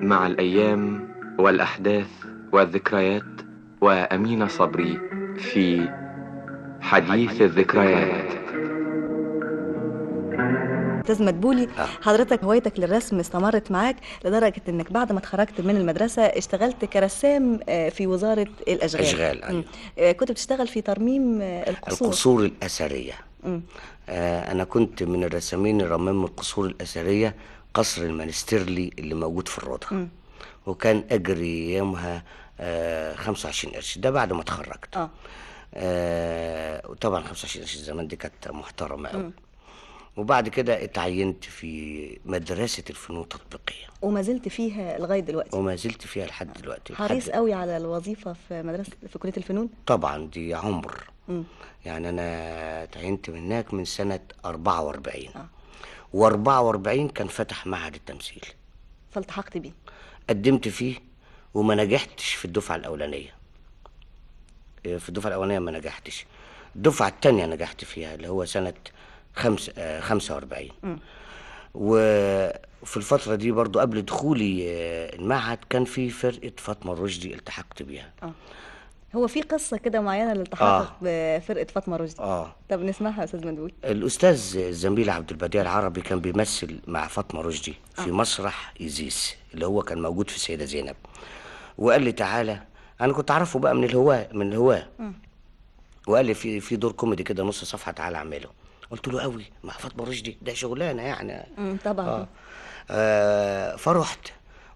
مع الأيام والأحداث والذكريات وأمين صبري في حديث الذكريات استاذ مدبولي آه. حضرتك هوايتك للرسم استمرت معاك لدرجه انك بعد ما اتخرجت من المدرسه اشتغلت كرسام آه، في وزاره الاشغال أشغال، أيوة. مم. آه، كنت بتشتغل في ترميم آه، القصور القصور الأثرية مم. آه أنا كنت من الرسامين اللي رمموا القصور الأثرية قصر المنسترلي اللي موجود في الروضة مم. وكان أجري يومها آه 25 قرش ده بعد ما اتخرجت اه آه وطبعا 25 قرش زمان دي كانت محترمة أوي وبعد كده اتعينت في مدرسة الفنون التطبيقية وما زلت فيها لغايه دلوقتي وما زلت فيها لحد دلوقتي حريص لحد- قوي على الوظيفه في مدرسه في كليه الفنون طبعا دي عمر مم. يعني انا تعينت من هناك من سنة 44 آه. و44 كان فتح معهد التمثيل فالتحقت بيه قدمت فيه وما نجحتش في الدفعة الأولانية إيه، في الدفعة الأولانية ما نجحتش الدفعة التانية نجحت فيها اللي هو سنة خمس آه، 45 وفي الفترة دي برضو قبل دخولي آه، المعهد كان في فرقة فاطمة الرشدي التحقت بيها اه هو في قصه كده معينه لالتحاقك آه. بفرقه فاطمه رشدي اه طب نسمعها يا استاذ مدبولي الأستاذ الزميل عبد البديع العربي كان بيمثل مع فاطمة رشدي في مسرح إيزيس اللي هو كان موجود في السيدة زينب وقال لي تعالى أنا كنت أعرفه بقى من الهواة من الهواة وقال لي في في دور كوميدي كده نص صفحة تعالى أعمله قلت له قوي مع فاطمة رشدي ده شغلانة يعني مم، طبعا آه. آه فرحت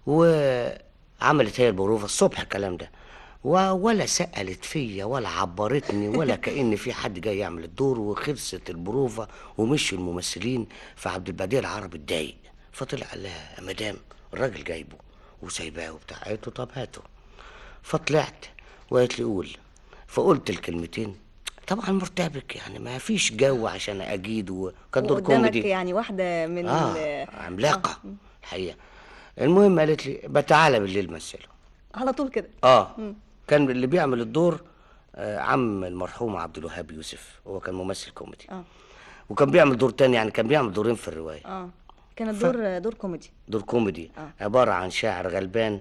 وعملت هي البروفة الصبح الكلام ده و- ولا سألت فيا ولا عبرتني ولا كأن في حد جاي يعمل الدور وخلصت البروفة ومشوا الممثلين فعبد البديع العربي اتضايق فطلع قال لها يا مدام الراجل جايبه وسايباه وبتاع قالت له طب هاته فطلعت وقالت لي قول فقلت الكلمتين طبعا مرتبك يعني ما فيش جو عشان اجيد وكان دور وقدامك كوميدي يعني واحده من اه ال- عملاقه الحقيقه المهم قالت لي بتعالى بالليل مثله على طول كده اه كان اللي بيعمل الدور آه عم المرحوم عبد الوهاب يوسف هو كان ممثل كوميدي اه وكان بيعمل دور تاني يعني كان بيعمل دورين في الروايه اه كانت دور دور كوميدي دور كوميدي آه. عباره عن شاعر غلبان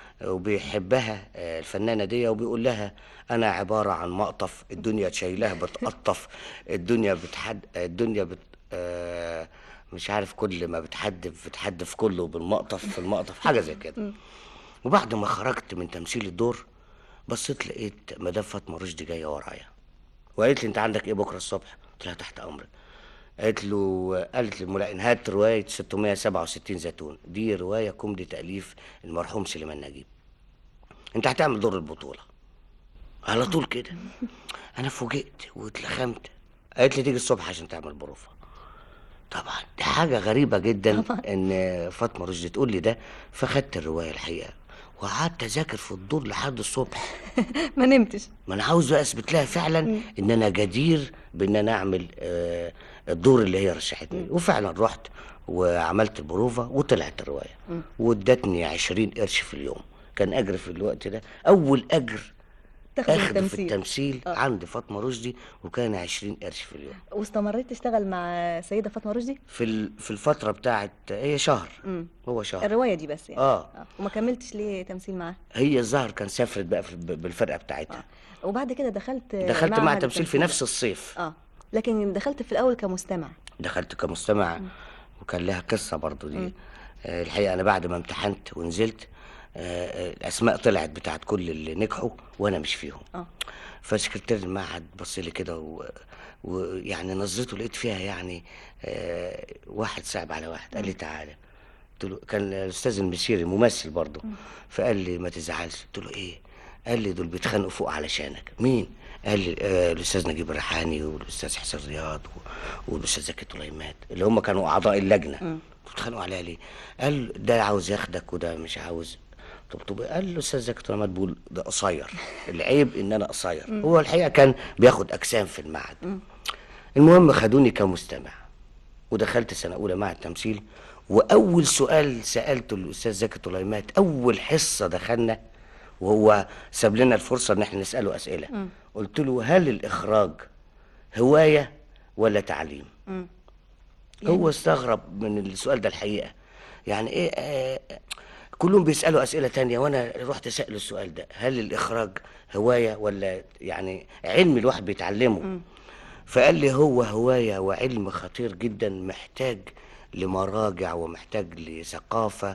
وبيحبها آه، الفنانه دي وبيقول لها انا عباره عن مقطف الدنيا شايلها بتقطف الدنيا بتحد الدنيا بت آه، مش عارف كل ما بتحدف بتحدف كله بالمقطف في المقطف حاجه زي كده وبعد ما خرجت من تمثيل الدور بصيت لقيت مدام فاطمه رشدي جايه ورايا وقالت لي انت عندك ايه بكره الصبح قلت لها تحت امرك قالت له قالت للملائم هات روايه 667 زيتون دي روايه كوميدي تاليف المرحوم سليمان نجيب انت هتعمل دور البطوله على طول كده انا فوجئت واتلخمت قالت لي تيجي الصبح عشان تعمل بروفه طبعا دي حاجه غريبه جدا ان فاطمه رشدي تقول لي ده فخدت الروايه الحقيقه وقعدت اذاكر في الدور لحد الصبح ما نمتش ما انا عاوز بقى اثبت لها فعلا ان انا جدير بان انا اعمل آه، الدور اللي هي رشحتني وفعلا رحت وعملت البروفه وطلعت الروايه وادتني 20 قرش في اليوم كان اجر في الوقت ده اول اجر تاخده من اخده في التمثيل التمثيل آه. عند فاطمه رشدي وكان 20 قرش في اليوم واستمريت تشتغل مع سيده فاطمه رشدي في ال- في الفتره بتاعت هي شهر مم. هو شهر الروايه دي بس يعني آه. وما كملتش ليه تمثيل معاها هي الظاهر كان سافرت بقى في- بالفرقه بتاعتها وبعد كده دخلت دخلت مع معهد تمثيل في التمثيل. نفس الصيف اه لكن دخلت في الاول كمستمع دخلت كمستمع وكان لها قصة برضو دي آه، الحقيقة أنا بعد ما امتحنت ونزلت آه، آه، الأسماء طلعت بتاعت كل اللي نجحوا وأنا مش فيهم اه فسكرتير المعهد بص لي كده و- ويعني نظرته لقيت فيها يعني آه، واحد صعب على واحد قال لي تعالى قلت له كان الاستاذ المسيري ممثل برضه فقال لي ما تزعلش قلت له ايه قال لي دول بيتخانقوا فوق علشانك مين قال لي آه الاستاذ نجيب الريحاني والاستاذ حسين رياض و- والاستاذ زكي طليمات اللي هم كانوا اعضاء اللجنه بيتخانقوا عليها ليه قال ده عاوز ياخدك وده مش عاوز طب طب قال الاستاذ زكي طليمات بيقول ده قصير العيب ان انا قصير هو الحقيقه كان بياخد اجسام في المعهد المهم خدوني كمستمع ودخلت سنه اولى مع التمثيل واول سؤال سالته الاستاذ زكي طليمات اول حصه دخلنا وهو ساب لنا الفرصه ان احنا نساله اسئله قلت له هل الاخراج هوايه ولا تعليم هو استغرب من السؤال ده الحقيقه يعني ايه آه كلهم بيسالوا اسئله تانية وانا رحت سال السؤال ده هل الاخراج هوايه ولا يعني علم الواحد بيتعلمه فقال لي هو هوايه وعلم خطير جدا محتاج لمراجع ومحتاج لثقافه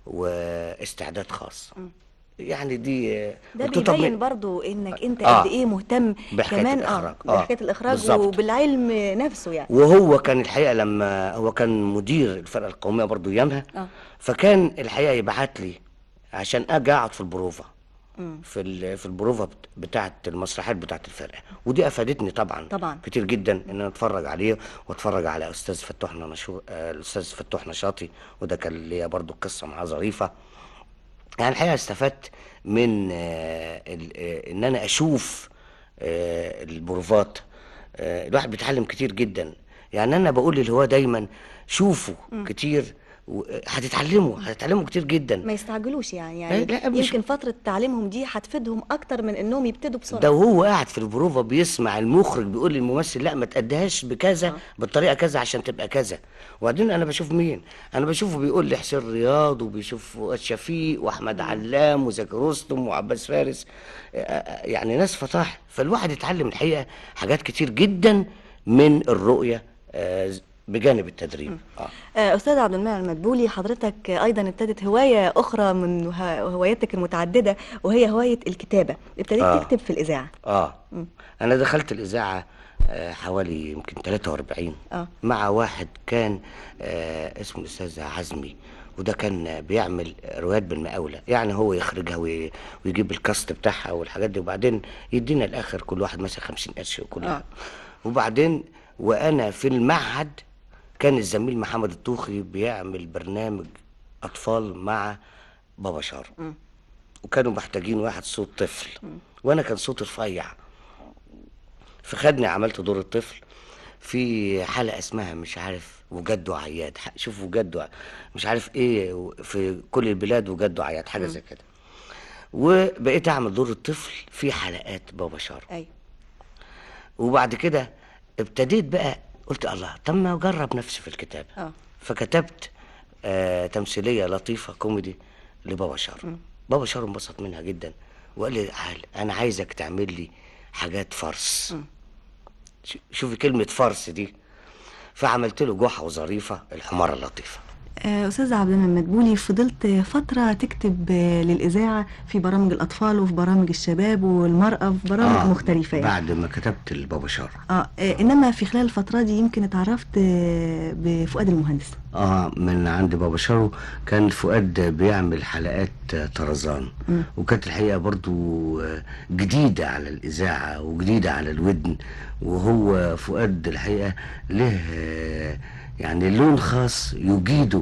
واستعداد خاص يعني دي ده قلت له طب بيبين ما- برضو انك انت آه. قد ايه مهتم بحكاية كمان الإخراج. اه آه. بحكايه الاخراج بالظبط. وبالعلم نفسه يعني وهو كان الحقيقه لما هو كان مدير الفرقه القوميه برضو ايامها آه. فكان الحقيقه يبعت لي عشان اجي اقعد في البروفه مم. في ال- في البروفه بت- بتاعه المسرحيات بتاعه الفرقه ودي افادتني طبعا طبعا. كتير جدا ان انا اتفرج عليه واتفرج على استاذ فتوح نشو آه، الاستاذ فتوح نشاطي وده كان ليا برضو قصه معاه ظريفه يعني الحقيقه استفدت من آه، ال- آه، ان انا اشوف آه، البروفات آه، الواحد بيتعلم كتير جدا يعني انا بقول للهواة دايما شوفوا كتير و- هتتعلموا هتتعلموا كتير جدا ما يستعجلوش يعني إيه، يعني لا، مش- يمكن فتره تعليمهم دي هتفيدهم اكتر من انهم يبتدوا بسرعه ده وهو قاعد في البروفا بيسمع المخرج بيقول للممثل لا ما تأديهاش بكذا بالطريقه كذا عشان تبقى كذا وبعدين انا بشوف مين انا بشوفه بيقول لي حسين رياض وبيشوف فؤاد شفيق واحمد علام وزكي رستم وعباس فارس آه، آه، يعني ناس فطاح فالواحد يتعلم الحقيقه حاجات كتير جدا من الرؤيه آه، بجانب التدريب اه آه، أستاذ عبد المنعم المدبولي حضرتك آه، أيضا ابتدت هواية أخرى من ه- هواياتك المتعددة وهي هواية الكتابة ابتديت آه. تكتب في الإذاعة اه انا دخلت الاذاعه آه، حوالي يمكن 43 آه. مع واحد كان آه، اسمه الاستاذ عزمي وده كان بيعمل روايات بالمقاولة يعني هو يخرجها وي- ويجيب الكاست بتاعها والحاجات دي وبعدين يدينا الاخر كل واحد مثلا 50 قرش وكل آه. وبعدين وانا في المعهد كان الزميل محمد الطوخي بيعمل برنامج اطفال مع بابا شارو وكانوا محتاجين واحد صوت طفل وانا كان صوتي رفيع فخدني عملت دور الطفل في حلقه اسمها مش عارف وجد وعياد ح- شوف وجد وع- مش عارف ايه في كل البلاد وجد وعياد حاجه زي كده وبقيت اعمل دور الطفل في حلقات بابا شارو أيوة وبعد كده ابتديت بقى قلت الله طب ما اجرب نفسي في الكتابه آه. فكتبت آه تمثيليه لطيفه كوميدي لبابا شارو بابا شارو انبسط منها جدا وقال لي تعال انا عايزك تعمل لي حاجات فرس ش- شوفي كلمه فرس دي فعملت له جحا وظريفه الحماره اللطيفه آه، أستاذ عبد المنعم المدبولي فضلت فترة تكتب آه، للإذاعة في برامج الأطفال وفي برامج الشباب والمرأة في برامج آه، مختلفة يعني. بعد ما كتبت لبابا شارو آه آه، إنما في خلال الفترة دي يمكن اتعرفت آه، بفؤاد المهندس اه من عند بابا شارو كان فؤاد بيعمل حلقات آه، طرزان وكانت الحقيقه برضو آه، جديده على الاذاعه وجديده على الودن وهو فؤاد الحقيقه له آه، يعني لون خاص يجيده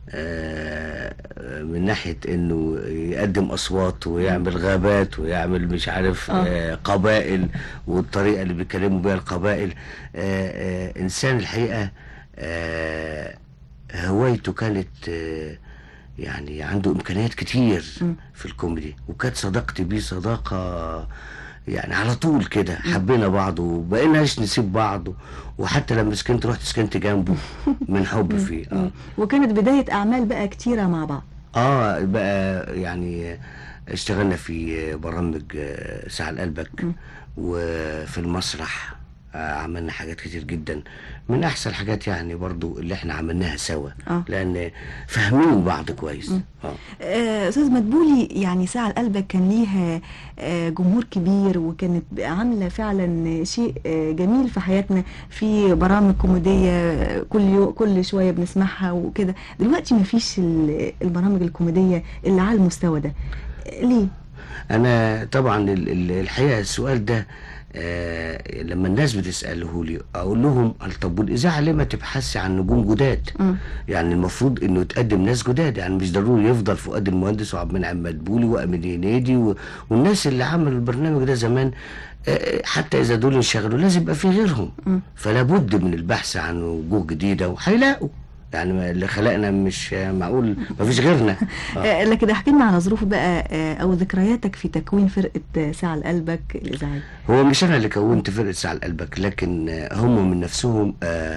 آه، آه، من ناحيه انه يقدم اصوات ويعمل غابات ويعمل مش عارف آه، قبائل والطريقه اللي بيكلموا بيها القبائل آه، آه، انسان الحقيقه آه، هوايته كانت آه، يعني عنده امكانيات كتير في الكوميدي وكانت صداقتي بيه صداقه يعني على طول كده حبينا بعض وبقيناش نسيب بعض وحتى لما سكنت رحت سكنت جنبه من حب فيه اه وكانت بداية أعمال بقى كتيرة مع بعض اه بقى يعني اشتغلنا في برامج آه، ساعة لقلبك وفي المسرح آه، عملنا حاجات كتير جدا من احسن الحاجات يعني برضو اللي احنا عملناها سوا آه. لان فاهمين بعض كويس اه آه، أستاذ مدبولي يعني ساعة لقلبك كان ليها آه، جمهور كبير وكانت عاملة فعلا شيء آه، جميل في حياتنا في برامج كوميدية آه، كل يو كل شوية بنسمعها وكده دلوقتي مفيش ال- البرامج الكوميدية اللي على المستوى ده آه، ليه؟ انا طبعا ال- ال- الحقيقه السؤال ده آه لما الناس بتساله لي اقول لهم قال طب والاذاعه ليه ما تبحثي عن نجوم جداد مم. يعني المفروض انه يتقدم ناس جداد يعني مش ضروري يفضل فؤاد المهندس وعبد المنعم مدبولي وامين هنيدي و... والناس اللي عملوا البرنامج ده زمان آه، حتى اذا دول انشغلوا لازم يبقى في غيرهم فلا بد من البحث عن وجوه جديده وهيلاقوا يعني ما- اللي خلقنا مش آه، معقول ما فيش غيرنا آه. آه، لكن احكي لنا على ظروف بقى آه، أو ذكرياتك في تكوين فرقة آه، ساعة لقلبك الإذاعية هو مش انا اللي كونت فرقه ساعة قلبك لكن آه، هم من نفسهم آه،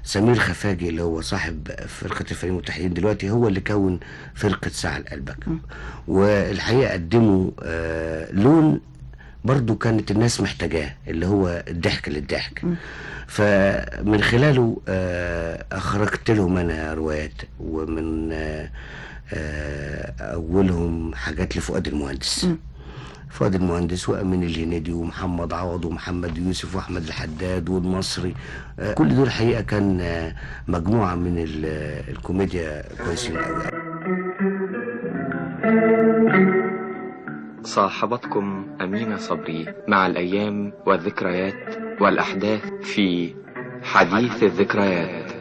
سمير خفاجي اللي هو صاحب فرقة الفريق المتحدين دلوقتي هو اللي كون فرقة ساعة لقلبك والحقيقة قدموا آه، لون برضو كانت الناس محتاجاه اللي هو الضحك للضحك فمن خلاله آه، أخرجت لهم أنا روايات ومن آه، آه، أولهم حاجات لفؤاد المهندس فؤاد المهندس وأمين الهنيدي ومحمد عوض ومحمد يوسف وأحمد الحداد والمصري آه، كل دول حقيقة كان آه، مجموعة من ال- الكوميديا كويسين أوي صاحبتكم أمينة صبري مع الأيام والذكريات والأحداث في حديث الذكريات